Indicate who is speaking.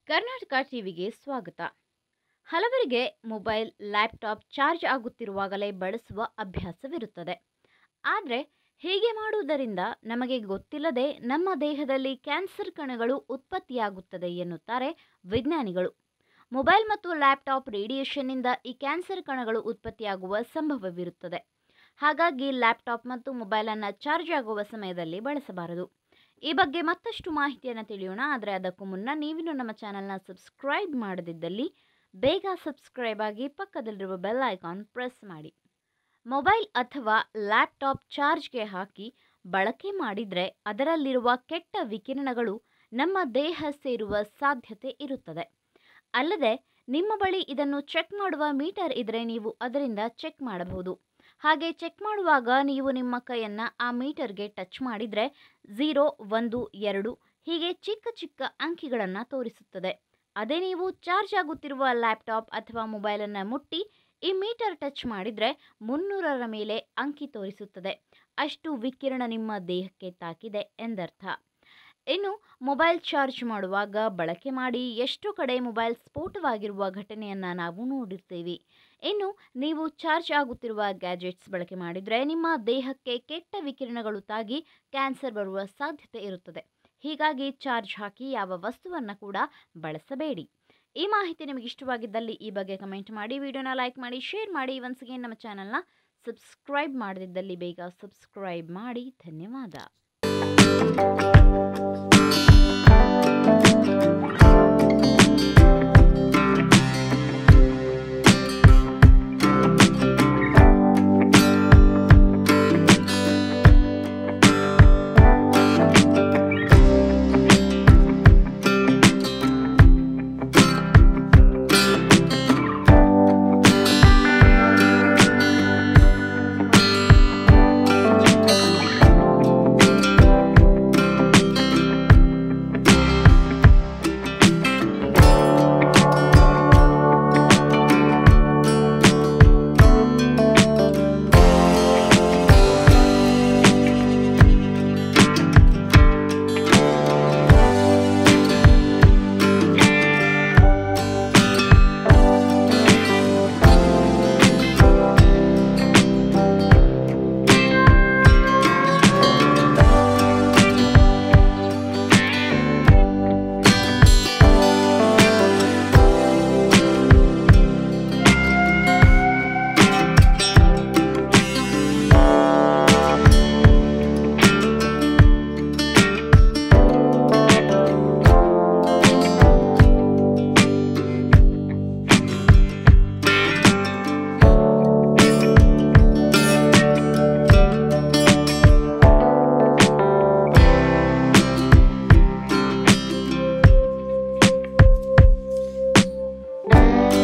Speaker 1: ಕರ್ನಾಟಕ ಟಿವಿಗೆ ಸ್ವಾಗತ ಹಲವರಿಗೆ ಮೊಬೈಲ್ ಲ್ಯಾಪ್ಟಾಪ್ ಚಾರ್ಜ್ ಆಗುತ್ತಿರುವಾಗಲೇ ಬಳಸುವ ಅಭ್ಯಾಸವಿರುತ್ತದೆ ಆದರೆ ಹೀಗೆ ಮಾಡುವುದರಿಂದ ನಮಗೆ ಗೊತ್ತಿಲ್ಲದೆ ನಮ್ಮ ದೇಹದಲ್ಲಿ ಕ್ಯಾನ್ಸರ್ ಕಣಗಳು ಉತ್ಪತ್ತಿಯಾಗುತ್ತದೆ ಎನ್ನುತ್ತಾರೆ ವಿಜ್ಞಾನಿಗಳು ಮೊಬೈಲ್ ಮತ್ತು ಲ್ಯಾಪ್ಟಾಪ್ ರೇಡಿಯೇಷನ್ನಿಂದ ಈ ಕ್ಯಾನ್ಸರ್ ಕಣಗಳು ಉತ್ಪತ್ತಿಯಾಗುವ ಸಂಭವವಿರುತ್ತದೆ ಹಾಗಾಗಿ ಲ್ಯಾಪ್ಟಾಪ್ ಮತ್ತು ಮೊಬೈಲನ್ನು ಚಾರ್ಜ್ ಆಗುವ ಸಮಯದಲ್ಲಿ ಬಳಸಬಾರದು ಈ ಬಗ್ಗೆ ಮತ್ತಷ್ಟು ಮಾಹಿತಿಯನ್ನು ತಿಳಿಯೋಣ ಆದರೆ ಅದಕ್ಕೂ ಮುನ್ನ ನೀವಿನ್ನು ನಮ್ಮ ಚಾನಲ್ನ ಸಬ್ಸ್ಕ್ರೈಬ್ ಮಾಡದಿದ್ದಲ್ಲಿ ಬೇಗ ಸಬ್ಸ್ಕ್ರೈಬ್ ಆಗಿ ಪಕ್ಕದಲ್ಲಿರುವ ಬೆಲ್ ಐಕಾನ್ ಪ್ರೆಸ್ ಮಾಡಿ ಮೊಬೈಲ್ ಅಥವಾ ಲ್ಯಾಪ್ಟಾಪ್ ಚಾರ್ಜ್ಗೆ ಹಾಕಿ ಬಳಕೆ ಮಾಡಿದರೆ ಅದರಲ್ಲಿರುವ ಕೆಟ್ಟ ವಿಕಿರಣಗಳು ನಮ್ಮ ದೇಹ ಸೇರುವ ಸಾಧ್ಯತೆ ಇರುತ್ತದೆ ಅಲ್ಲದೆ ನಿಮ್ಮ ಬಳಿ ಇದನ್ನು ಚೆಕ್ ಮಾಡುವ ಮೀಟರ್ ಇದ್ದರೆ ನೀವು ಅದರಿಂದ ಚೆಕ್ ಮಾಡಬಹುದು ಹಾಗೆ ಚೆಕ್ ಮಾಡುವಾಗ ನೀವು ನಿಮ್ಮ ಕೈಯನ್ನು ಆ ಮೀಟರ್ಗೆ ಟಚ್ ಮಾಡಿದರೆ ಝೀರೋ ಒಂದು ಎರಡು ಹೀಗೆ ಚಿಕ್ಕ ಚಿಕ್ಕ ಅಂಕಿಗಳನ್ನು ತೋರಿಸುತ್ತದೆ ಅದೇ ನೀವು ಚಾರ್ಜ್ ಆಗುತ್ತಿರುವ ಲ್ಯಾಪ್ಟಾಪ್ ಅಥವಾ ಮೊಬೈಲನ್ನು ಮುಟ್ಟಿ ಈ ಮೀಟರ್ ಟಚ್ ಮಾಡಿದರೆ ಮುನ್ನೂರರ ಮೇಲೆ ಅಂಕಿ ತೋರಿಸುತ್ತದೆ ಅಷ್ಟು ವಿಕಿರಣ ನಿಮ್ಮ ದೇಹಕ್ಕೆ ತಾಕಿದೆ ಎಂದರ್ಥ ಇನ್ನು ಮೊಬೈಲ್ ಚಾರ್ಜ್ ಮಾಡುವಾಗ ಬಳಕೆ ಮಾಡಿ ಎಷ್ಟು ಕಡೆ ಮೊಬೈಲ್ ಸ್ಫೋಟವಾಗಿರುವ ಘಟನೆಯನ್ನು ನಾವು ನೋಡಿರ್ತೀವಿ ಇನ್ನು ನೀವು ಚಾರ್ಜ್ ಆಗುತ್ತಿರುವ ಗ್ಯಾಜೆಟ್ಸ್ ಬಳಕೆ ಮಾಡಿದರೆ ನಿಮ್ಮ ದೇಹಕ್ಕೆ ಕೆಟ್ಟ ವಿಕಿರಣಗಳು ತಾಗಿ ಕ್ಯಾನ್ಸರ್ ಬರುವ ಸಾಧ್ಯತೆ ಇರುತ್ತದೆ ಹೀಗಾಗಿ ಚಾರ್ಜ್ ಹಾಕಿ ಯಾವ ವಸ್ತುವನ್ನು ಕೂಡ ಬಳಸಬೇಡಿ ಈ ಮಾಹಿತಿ ನಿಮಗೆ ಇಷ್ಟವಾಗಿದ್ದಲ್ಲಿ ಈ ಬಗ್ಗೆ ಕಮೆಂಟ್ ಮಾಡಿ ವಿಡಿಯೋನ ಲೈಕ್ ಮಾಡಿ ಶೇರ್ ಮಾಡಿ ಒನ್ಸ್ಗೆ ನಮ್ಮ ಚಾನಲ್ನ ಸಬ್ಸ್ಕ್ರೈಬ್ ಮಾಡದಿದ್ದಲ್ಲಿ ಬೇಗ ಸಬ್ಸ್ಕ್ರೈಬ್ ಮಾಡಿ ಧನ್ಯವಾದ